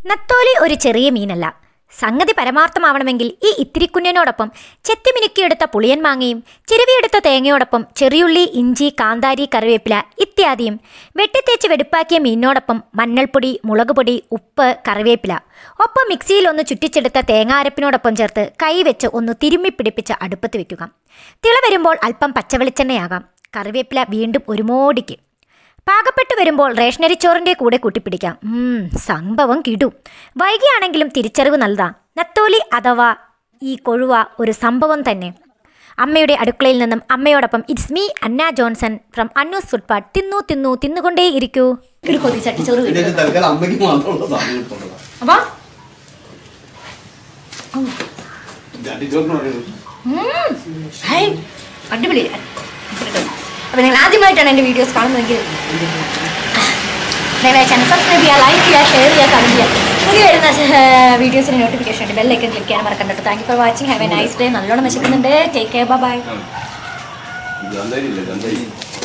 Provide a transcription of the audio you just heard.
നത്തോലി ഒരു ചെറിയ മീനല്ല സംഗതി പരമാർത്ഥമാവണമെങ്കിൽ ഈ ഇത്തിരിക്കുഞ്ഞിനോടൊപ്പം ചെത്തിമിനുക്കിയെടുത്ത പുളിയൻ മാങ്ങയും ചിരുവിയെടുത്ത തേങ്ങയോടൊപ്പം ചെറിയുള്ളി ഇഞ്ചി കാന്താരി കറിവേപ്പില ഇത്യാദിയും വെട്ടിത്തേച്ച് വെടുപ്പാക്കിയ മീനിനോടൊപ്പം മഞ്ഞൾപ്പൊടി മുളകുപൊടി ഉപ്പ് കറിവേപ്പില ഒപ്പം മിക്സിയിൽ ഒന്ന് ചുറ്റിച്ചെടുത്ത തേങ്ങാരപ്പിനോടൊപ്പം ചേർത്ത് കൈവച്ച് ഒന്ന് തിരുമ്മി പിടിപ്പിച്ച് അടുപ്പത്ത് വെക്കുക തിള വരുമ്പോൾ അല്പം പച്ചവെളിച്ചെണ്ണയാകാം കറിവേപ്പില വീണ്ടും ഒരു മോടിക്ക് പാകപ്പെട്ടു വരുമ്പോൾ റേഷനരി ചോറിൻ്റെ കൂടെ കൂട്ടിപ്പിടിക്കാം ഉം, സംഭവം കിടു വൈകിയാണെങ്കിലും തിരിച്ചറിവ് നൽകാം നത്തോലി അഥവാ ഈ കൊഴുവ ഒരു സംഭവം തന്നെ അമ്മയുടെ അടുക്കളയിൽ നിന്നും അമ്മയോടൊപ്പം it's me Anna Johnson from Annu's food pot തിന്നു തിന്നു തിന്നുകൊണ്ടേ ഇരിക്കൂ കൊതി ചട്ടിച്ചോറ് ഇതിന്റെ തൽക്കാലം അമ്മയ്ക്ക് മാത്രമുള്ള സാധനം കിട്ടുള്ളതാ അപ്പൊ ചട്ടിച്ചോറിന് പറയുന്നത് ഹൈ, അടിപൊളി അപ്പൊ നിങ്ങൾ ആദ്യമായിട്ടാണ് എൻ്റെ വീഡിയോസ് കാണുന്നതെങ്കിൽ ദയവായി ചാനൽ സബ്സ്ക്രൈബ് ചെയ്യുക ലൈക്ക് ചെയ്യുക ഷെയർ ചെയ്യുക കമൻറ്റ് ചെയ്യുക പുതിയ വരുന്ന വീഡിയോസിന് നോട്ടിഫിക്കേഷൻ ഉണ്ട് ബെല്ലൈക്കൻ ക്ലിക്ക് ചെയ്യാൻ മറക്കണ്ട thank you for watching have a nice day നല്ലോണം വിശക്കുന്നുണ്ട് ടേക്ക് കെയർ ബൈ ഗന്ധയില്ല ഗന്ധയില്ല